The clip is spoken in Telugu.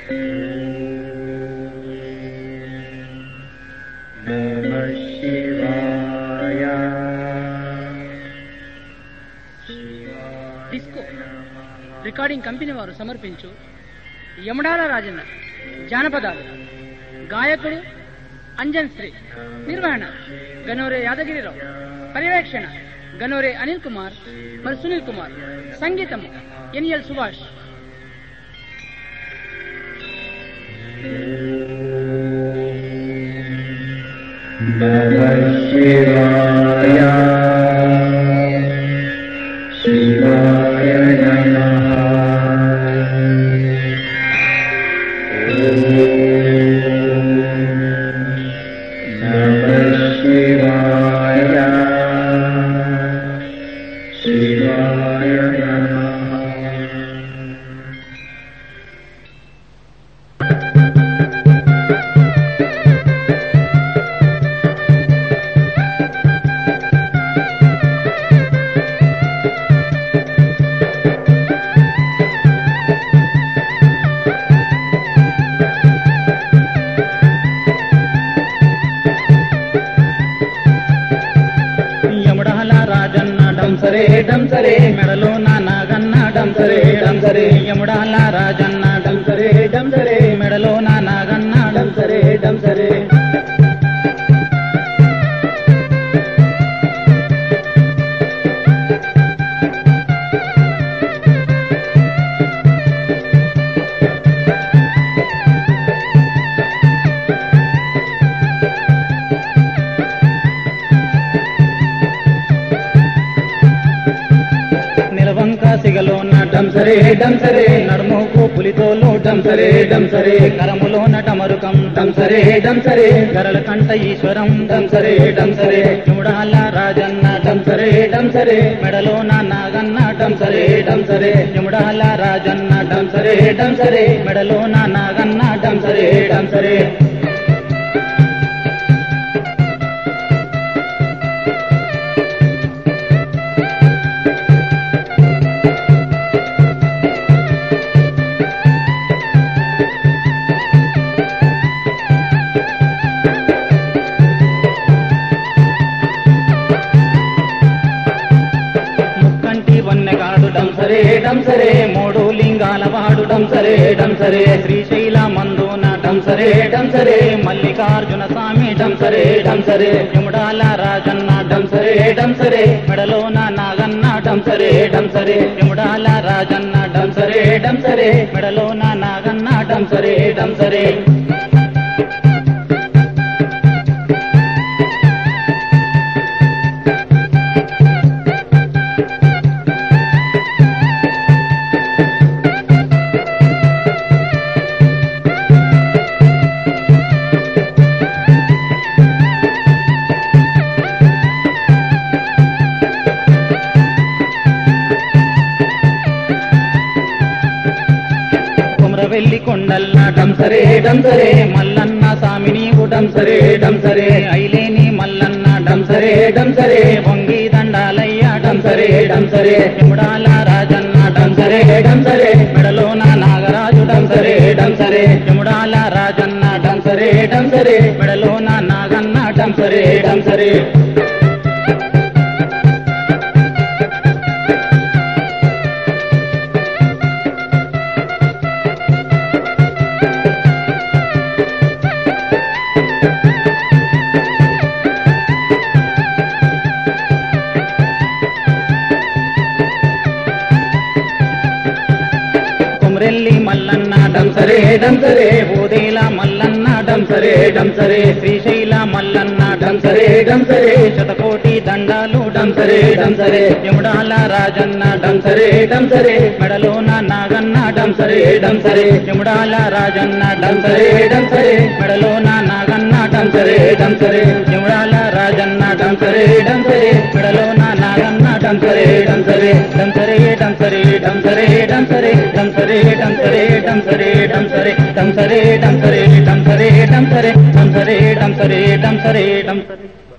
नमः शिवाय డిస్కో రికార్డింగ్ కంపెనీ వారు సమర్పించు యమడాల రాజన్న జానపదాలు గాయకుడు అంజన్ శ్రీ నిర్వహణ గనోరే యాదగిరిరావు పర్యవేక్షణ గనోరే అనిల్ కుమార్ మరి సునీల్ కుమార్ సంగీతము ఎన్ఎల్ సుభాష్ नमः शिवाय शिवाय नमः नमः शिवाय शिवाय नमः యముడాల రాజన్న డంసరే డంసరే మెడలో నా నాగన్న డంసరే డంసరే యముడాల రాజన్న డంసరే డంసరే మెడలో నా నాగన్న డంసరే డంసరే నిలవంక సిగలోన డంసరే డంసరే నడుముకు పులితోలు డంసరే డంసరే కరములోన డమరుకం డంసరే డంసరే గరల కంట ఈశ్వరం డంసరే డంసరే చూడాల రాజన్న డంసరే డంసరే మెడలోన నాగన్న డంసరే డంసరే చూడాల రాజన్న డంసరే డంసరే మెడలోన నాగన్న డంసరే డంసరే ముక్కంటి వన్నెగాడు డంసరే డంసరే మూడు లింగాల వాడు డంసరే డంసరే శ్రీశైల మందున డంసరే డంసరే మల్లికార్జున స్వామి డంసరే డంసరే యముడాల రాజన్న డంసరే డంసరే మెడలోన నాగన్న డంసరే డంసరే యముడాల రాజన్న డంసరే డంసరే మెడలోన నాగన్న డంసరే డంసరే కుమరవెల్లి కొండల్ల డంసరే డంసరే మల్లన్న సామి నీవు డంసరే డంసరే ఐలేని మల్లన్న డంసరే డంసరే వంగి దండాలయ్య డంసరే డంసరే ఎముడాల రాజన్న డంసరే డంసరే మెడలోన నాగరాజు డంసరే డంసరే ఎముడాల రాజన్న డంసరే డంసరే మెడలోన నాగన్న డంసరే డంసరే కుమరెల్లి మల్లన్న డంసరే డంసరే ఓదేల మల్లన్న డంసరే డంసరే శ్రీశైల మల్లన్న డంసరే డంసరే శతకోటి దండాలు డంసరే డంసరే యముడాల రాజన్న డంసరే డంసరే మెడలోన నాగన్న డంసరే డంసరే యముడాల రాజన్న డంసరే డంసరే మెడలోన నాగన్న డంసరే డంసరే యముడాల రాజన్న డంసరే డంసరే మెడలోన నాగన్న డంసరే డంసరే డంసరే డంసరే డంసరే డంసరే డంసరే డంసరే డంసరే డంసరే డంసరే డంసరే డంసరే డంసరే డంసరే డంసరే డంసరే డంసరే